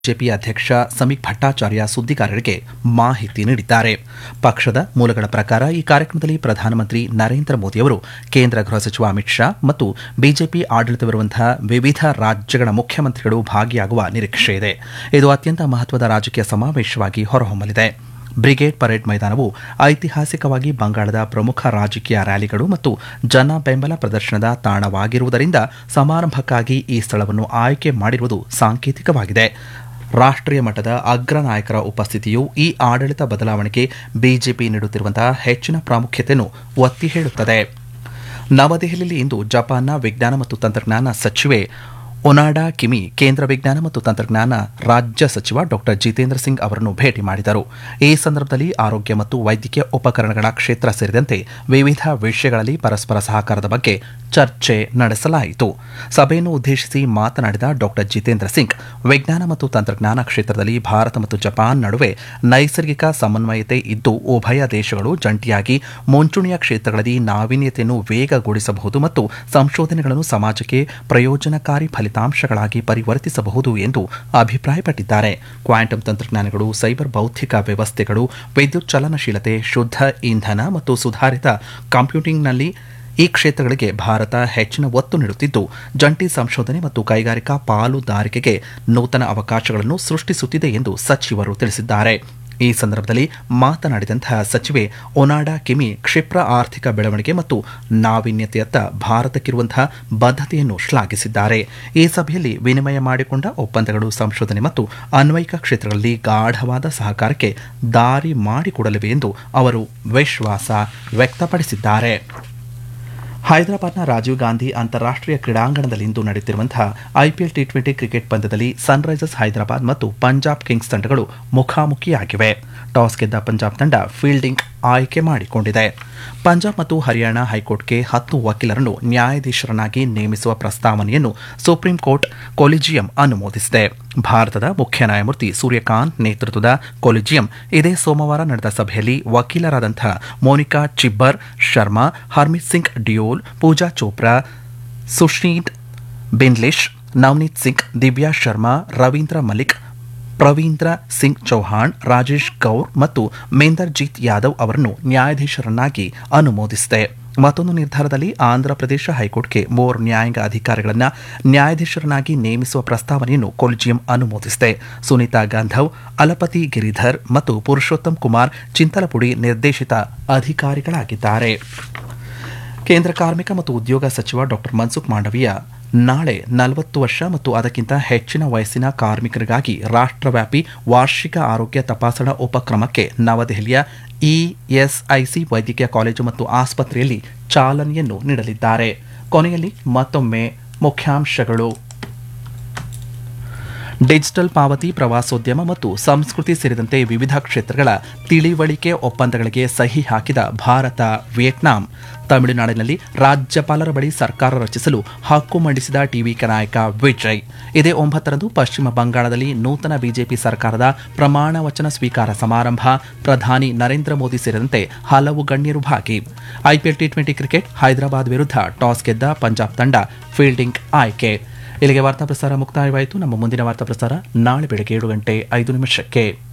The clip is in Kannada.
ಬಿಜೆಪಿ ಅಧ್ಯಕ್ಷ ಸಮೀಕ್ ಭಟ್ಟಾಚಾರ್ಯ ಸುದ್ದಿಗಾರರಿಗೆ ಮಾಹಿತಿ ನೀಡಿದ್ದಾರೆ ಪಕ್ಷದ ಮೂಲಗಳ ಪ್ರಕಾರ ಈ ಕಾರ್ಯಕ್ರಮದಲ್ಲಿ ಪ್ರಧಾನಮಂತ್ರಿ ನರೇಂದ್ರ ಮೋದಿಯವರು ಕೇಂದ್ರ ಗೃಹ ಸಚಿವ ಅಮಿತ್ ಶಾ ಮತ್ತು ಬಿಜೆಪಿ ಆಡಳಿತವಿರುವಂತಹ ವಿವಿಧ ರಾಜ್ಯಗಳ ಮುಖ್ಯಮಂತ್ರಿಗಳು ಭಾಗಿಯಾಗುವ ನಿರೀಕ್ಷೆ ಇದೆ ಇದು ಅತ್ಯಂತ ಮಹತ್ವದ ರಾಜಕೀಯ ಸಮಾವೇಶವಾಗಿ ಹೊರಹೊಮ್ಮಲಿದೆ ಬ್ರಿಗೇಡ್ ಪರೇಡ್ ಮೈದಾನವು ಐತಿಹಾಸಿಕವಾಗಿ ಬಂಗಾಳದ ಪ್ರಮುಖ ರಾಜಕೀಯ ರ್ಯಾಲಿಗಳು ಮತ್ತು ಜನ ಬೆಂಬಲ ಪ್ರದರ್ಶನದ ತಾಣವಾಗಿರುವುದರಿಂದ ಸಮಾರಂಭಕ್ಕಾಗಿ ಈ ಸ್ಥಳವನ್ನು ಆಯ್ಕೆ ಮಾಡಿರುವುದು ಸಾಂಕೇತಿಕವಾಗಿದೆ ರಾಷ್ಟ್ರೀಯ ಮಟ್ಟದ ಅಗ್ರ ನಾಯಕರ ಉಪಸ್ಥಿತಿಯು ಈ ಆಡಳಿತ ಬದಲಾವಣೆಗೆ ಬಿಜೆಪಿ ನೀಡುತ್ತಿರುವಂತಹ ಹೆಚ್ಚಿನ ಪ್ರಾಮುಖ್ಯತೆಯನ್ನು ಒತ್ತಿ ಹೇಳುತ್ತದೆ ನವದೆಹಲಿಯಲ್ಲಿ ಇಂದು ಜಪಾನ್ನ ವಿಜ್ಞಾನ ಮತ್ತು ತಂತ್ರಜ್ಞಾನ ಸಚಿವೆ ಒನಾಡಾ ಕಿಮಿ ಕೇಂದ್ರ ವಿಜ್ಞಾನ ಮತ್ತು ತಂತ್ರಜ್ಞಾನ ರಾಜ್ಯ ಸಚಿವ ಡಾ ಜಿತೇಂದ್ರ ಸಿಂಗ್ ಅವರನ್ನು ಭೇಟಿ ಮಾಡಿದರು ಈ ಸಂದರ್ಭದಲ್ಲಿ ಆರೋಗ್ಯ ಮತ್ತು ವೈದ್ಯಕೀಯ ಉಪಕರಣಗಳ ಕ್ಷೇತ್ರ ಸೇರಿದಂತೆ ವಿವಿಧ ವಿಷಯಗಳಲ್ಲಿ ಪರಸ್ಪರ ಸಹಕಾರದ ಬಗ್ಗೆ ಚರ್ಚೆ ನಡೆಸಲಾಯಿತು ಸಭೆಯನ್ನು ಉದ್ದೇಶಿಸಿ ಮಾತನಾಡಿದ ಡಾ ಜಿತೇಂದ್ರ ಸಿಂಗ್ ವಿಜ್ಞಾನ ಮತ್ತು ತಂತ್ರಜ್ಞಾನ ಕ್ಷೇತ್ರದಲ್ಲಿ ಭಾರತ ಮತ್ತು ಜಪಾನ್ ನಡುವೆ ನೈಸರ್ಗಿಕ ಸಮನ್ವಯತೆ ಇದ್ದು ಉಭಯ ದೇಶಗಳು ಜಂಟಿಯಾಗಿ ಮುಂಚೂಣಿಯ ಕ್ಷೇತ್ರಗಳಲ್ಲಿ ನಾವೀನ್ಯತೆಯನ್ನು ವೇಗಗೊಳಿಸಬಹುದು ಮತ್ತು ಸಂಶೋಧನೆಗಳನ್ನು ಸಮಾಜಕ್ಕೆ ಪ್ರಯೋಜನಕಾರಿ ಫಲಿತಾಂಶಗಳಾಗಿ ಪರಿವರ್ತಿಸಬಹುದು ಎಂದು ಅಭಿಪ್ರಾಯಪಟ್ಟಿದ್ದಾರೆ ಕ್ವಾಂಟಮ್ ತಂತ್ರಜ್ಞಾನಗಳು ಸೈಬರ್ ಬೌದ್ಧಿಕ ವ್ಯವಸ್ಥೆಗಳು ವಿದ್ಯುತ್ ಚಲನಶೀಲತೆ ಶುದ್ಧ ಇಂಧನ ಮತ್ತು ಸುಧಾರಿತ ಕಂಪ್ಯೂಟಿಂಗ್ನಲ್ಲಿ ಈ ಕ್ಷೇತ್ರಗಳಿಗೆ ಭಾರತ ಹೆಚ್ಚಿನ ಒತ್ತು ನೀಡುತ್ತಿದ್ದು ಜಂಟಿ ಸಂಶೋಧನೆ ಮತ್ತು ಕೈಗಾರಿಕಾ ಪಾಲುದಾರಿಕೆಗೆ ನೂತನ ಅವಕಾಶಗಳನ್ನು ಸೃಷ್ಟಿಸುತ್ತಿದೆ ಎಂದು ಸಚಿವರು ತಿಳಿಸಿದ್ದಾರೆ ಈ ಸಂದರ್ಭದಲ್ಲಿ ಮಾತನಾಡಿದಂತಹ ಸಚಿವೆ ಒನಾಡಾ ಕಿಮಿ ಕ್ಷಿಪ್ರ ಆರ್ಥಿಕ ಬೆಳವಣಿಗೆ ಮತ್ತು ನಾವೀನ್ಯತೆಯತ್ತ ಭಾರತಕ್ಕಿರುವಂತಹ ಬದ್ಧತೆಯನ್ನು ಶ್ಲಾಘಿಸಿದ್ದಾರೆ ಈ ಸಭೆಯಲ್ಲಿ ವಿನಿಮಯ ಮಾಡಿಕೊಂಡ ಒಪ್ಪಂದಗಳು ಸಂಶೋಧನೆ ಮತ್ತು ಅನ್ವಯಿಕ ಕ್ಷೇತ್ರಗಳಲ್ಲಿ ಗಾಢವಾದ ಸಹಕಾರಕ್ಕೆ ದಾರಿ ಮಾಡಿಕೊಡಲಿವೆ ಎಂದು ಅವರು ವಿಶ್ವಾಸ ವ್ಯಕ್ತಪಡಿಸಿದ್ದಾರೆ ಹೈದರಾಬಾದ್ನ ರಾಜೀವ್ ಗಾಂಧಿ ಅಂತಾರಾಷ್ಟೀಯ ಕ್ರೀಡಾಂಗಣದಲ್ಲಿಂದು ನಡೆಯುತ್ತಿರುವಂತಹ ಐಪಿಎಲ್ ಟಿ ಟ್ವೆಂಟಿ ಕ್ರಿಕೆಟ್ ಪಂದ್ಯದಲ್ಲಿ ಸನ್ರೈಸರ್ಸ್ ಹೈದರಾಬಾದ್ ಮತ್ತು ಪಂಜಾಬ್ ಕಿಂಗ್ಸ್ ತಂಡಗಳು ಮುಖಾಮುಖಿಯಾಗಿವೆ ಟಾಸ್ ಗೆದ್ದ ಪಂಜಾಬ್ ತಂಡ ಫೀಲ್ಡಿಂಗ್ ಆಯ್ಕೆ ಮಾಡಿಕೊಂಡಿದೆ ಪಂಜಾಬ್ ಮತ್ತು ಹರಿಯಾಣ ಹೈಕೋರ್ಟ್ಗೆ ಹತ್ತು ವಕೀಲರನ್ನು ನ್ಯಾಯಾಧೀಶರನ್ನಾಗಿ ನೇಮಿಸುವ ಪ್ರಸ್ತಾವನೆಯನ್ನು ಸುಪ್ರೀಂ ಕೋರ್ಟ್ ಕೊಲಿಜಿಯಂ ಅನುಮೋದಿಸಿದೆ ಭಾರತದ ಮುಖ್ಯ ನ್ಯಾಯಮೂರ್ತಿ ಸೂರ್ಯಕಾಂತ್ ನೇತೃತ್ವದ ಕೊಲಿಜಿಯಂ ಇದೇ ಸೋಮವಾರ ನಡೆದ ಸಭೆಯಲ್ಲಿ ವಕೀಲರಾದಂತಹ ಮೋನಿಕಾ ಚಿಬ್ಬರ್ ಶರ್ಮಾ ಹರ್ಮಿತ್ ಸಿಂಗ್ ಡಿಯೋಲ್ ಪೂಜಾ ಚೋಪ್ರಾ ಸುಶೀತ್ ಬಿನ್ಲಿಶ್ ನವನೀತ್ ಸಿಂಗ್ ದಿವ್ಯಾ ಶರ್ಮಾ ರವೀಂದ್ರ ಮಲಿಕ್ ಪ್ರವೀಂದ್ರ ಸಿಂಗ್ ಚೌಹಾಣ್ ರಾಜೇಶ್ ಗೌರ್ ಮತ್ತು ಮೇಂದರ್ಜೀತ್ ಯಾದವ್ ಅವರನ್ನು ನ್ಯಾಯಾಧೀಶರನ್ನಾಗಿ ಅನುಮೋದಿಸಿದೆ ಮತ್ತೊಂದು ನಿರ್ಧಾರದಲ್ಲಿ ಆಂಧ್ರಪ್ರದೇಶ ಹೈಕೋರ್ಟ್ಗೆ ಮೂವರು ನ್ಯಾಯಾಂಗ ಅಧಿಕಾರಿಗಳನ್ನು ನ್ಯಾಯಾಧೀಶರನ್ನಾಗಿ ನೇಮಿಸುವ ಪ್ರಸ್ತಾವನೆಯನ್ನು ಕೊಲಿಜಿಯಂ ಅನುಮೋದಿಸಿದೆ ಸುನೀತಾ ಗಾಂಧವ್ ಅಲಪತಿ ಗಿರಿಧರ್ ಮತ್ತು ಪುರುಷೋತ್ತಮ್ ಕುಮಾರ್ ಚಿಂತಲಪುಡಿ ನಿರ್ದೇಶಿತ ಅಧಿಕಾರಿಗಳಾಗಿದ್ದಾರೆ ಕೇಂದ್ರ ಕಾರ್ಮಿಕ ಮತ್ತು ಉದ್ಯೋಗ ಸಚಿವ ಡಾ ಮನ್ಸುಖ್ ಮಾಂಡವೀಯ ನಾಳೆ ನಲವತ್ತು ವರ್ಷ ಮತ್ತು ಅದಕ್ಕಿಂತ ಹೆಚ್ಚಿನ ವಯಸ್ಸಿನ ಕಾರ್ಮಿಕರಿಗಾಗಿ ರಾಷ್ಟ್ರವ್ಯಾಪಿ ವಾರ್ಷಿಕ ಆರೋಗ್ಯ ತಪಾಸಣಾ ಉಪಕ್ರಮಕ್ಕೆ ನವದೆಹಲಿಯ ಇಎಸ್ಐಸಿ ವೈದ್ಯಕೀಯ ಕಾಲೇಜು ಮತ್ತು ಆಸ್ಪತ್ರೆಯಲ್ಲಿ ಚಾಲನೆಯನ್ನು ನೀಡಲಿದ್ದಾರೆ ಕೊನೆಯಲ್ಲಿ ಮತ್ತೊಮ್ಮೆ ಮುಖ್ಯಾಂಶಗಳು ಡಿಜಿಟಲ್ ಪಾವತಿ ಪ್ರವಾಸೋದ್ಯಮ ಮತ್ತು ಸಂಸ್ಕೃತಿ ಸೇರಿದಂತೆ ವಿವಿಧ ಕ್ಷೇತ್ರಗಳ ತಿಳಿವಳಿಕೆ ಒಪ್ಪಂದಗಳಿಗೆ ಸಹಿ ಹಾಕಿದ ಭಾರತ ವಿಯೆಟ್ನಾಂ ತಮಿಳುನಾಡಿನಲ್ಲಿ ರಾಜ್ಯಪಾಲರ ಬಳಿ ಸರ್ಕಾರ ರಚಿಸಲು ಹಕ್ಕು ಮಂಡಿಸಿದ ಟಿವಿಕೆ ನಾಯಕ ವಿಜಯ್ ಇದೇ ಒಂಬತ್ತರಂದು ಪಶ್ಚಿಮ ಬಂಗಾಳದಲ್ಲಿ ನೂತನ ಬಿಜೆಪಿ ಸರ್ಕಾರದ ಪ್ರಮಾಣ ವಚನ ಸ್ವೀಕಾರ ಸಮಾರಂಭ ಪ್ರಧಾನಿ ನರೇಂದ್ರ ಮೋದಿ ಸೇರಿದಂತೆ ಹಲವು ಗಣ್ಯರು ಭಾಗಿ IPL T twenty cricket Hyderabad ವಿರುದ್ಧ ಟಾಸ್ ಗೆದ್ದ ಪಂಜಾಬ್ ತಂಡ ಫೀಲ್ಡಿಂಗ್ ಆಯ್ಕೆ ಇಲ್ಲಿಗೆ ವಾರ್ತಾ ಪ್ರಸಾರ ಮುಕ್ತಾಯವಾಯಿತು ನಮ್ಮ ಮುಂದಿನ ವಾರ್ತಾ ಪ್ರಸಾರ ನಾಳೆ ಬೆಳಗ್ಗೆ ಏಳು ಗಂಟೆ ಐದು ನಿಮಿಷಕ್ಕೆ